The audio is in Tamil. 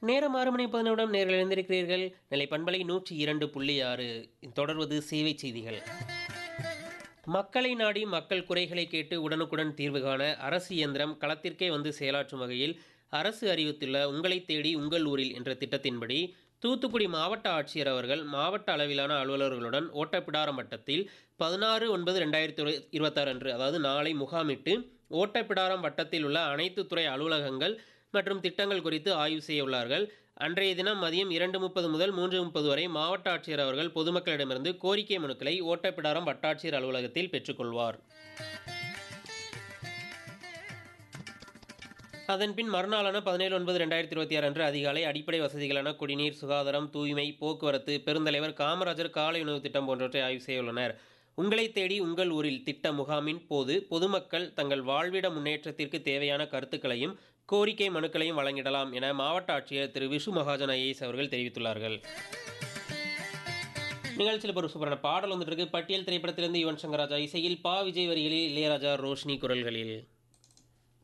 நேரம் ஆறு மணி முப்பது நிமிடம் நேரில் இருந்திருக்கிறீர்கள் நிலை பண்பலை நூற்றி இரண்டு புள்ளி ஆறு தொடர்வது சேவை செய்திகள் மக்களை நாடி மக்கள் குறைகளை கேட்டு உடனுக்குடன் தீர்வு காண அரசு இயந்திரம் களத்திற்கே வந்து செயலாற்றும் வகையில் அரசு அறிவித்துள்ள உங்களை தேடி உங்கள் ஊரில் என்ற திட்டத்தின்படி தூத்துக்குடி மாவட்ட ஆட்சியர் அவர்கள் மாவட்ட அளவிலான அலுவலர்களுடன் ஓட்டப்பிடாரம் வட்டத்தில் பதினாறு ஒன்பது ரெண்டாயிரத்தி இருபத்தாறு அன்று அதாவது நாளை முகாமிட்டு ஓட்டப்பிடாரம் வட்டத்தில் உள்ள அனைத்து துறை அலுவலகங்கள் மற்றும் திட்டங்கள் குறித்து ஆய்வு செய்ய உள்ளார்கள் அன்றைய தினம் மதியம் இரண்டு முப்பது முதல் மூன்று முப்பது வரை மாவட்ட ஆட்சியர் அவர்கள் பொதுமக்களிடமிருந்து கோரிக்கை மனுக்களை ஓட்டப்பிடாரம் வட்டாட்சியர் அலுவலகத்தில் பெற்றுக்கொள்வார் அதன்பின் மறுநாளான பதினேழு ஒன்பது ரெண்டாயிரத்தி இருபத்தி ஆறு அன்று அதிகாலை அடிப்படை வசதிகளான குடிநீர் சுகாதாரம் தூய்மை போக்குவரத்து பெருந்தலைவர் காமராஜர் காலை உணவு திட்டம் போன்றவற்றை ஆய்வு செய்ய உள்ளனர் உங்களை தேடி உங்கள் ஊரில் திட்ட முகாமின் போது பொதுமக்கள் தங்கள் வாழ்விட முன்னேற்றத்திற்கு தேவையான கருத்துக்களையும் கோரிக்கை மனுக்களையும் வழங்கிடலாம் என மாவட்ட ஆட்சியர் திரு விஷு மகாஜன் ஐஏஎஸ் அவர்கள் தெரிவித்துள்ளார்கள் நிகழ்ச்சியில் இப்போ ஒரு சூப்பரான பாடல் வந்துட்டு இருக்கு பட்டியல் திரைப்படத்திலிருந்து யுவன் சங்கர் ராஜா இசையில் பா விஜய் வரிகளில் இளையராஜா ரோஷினி குரல்களில்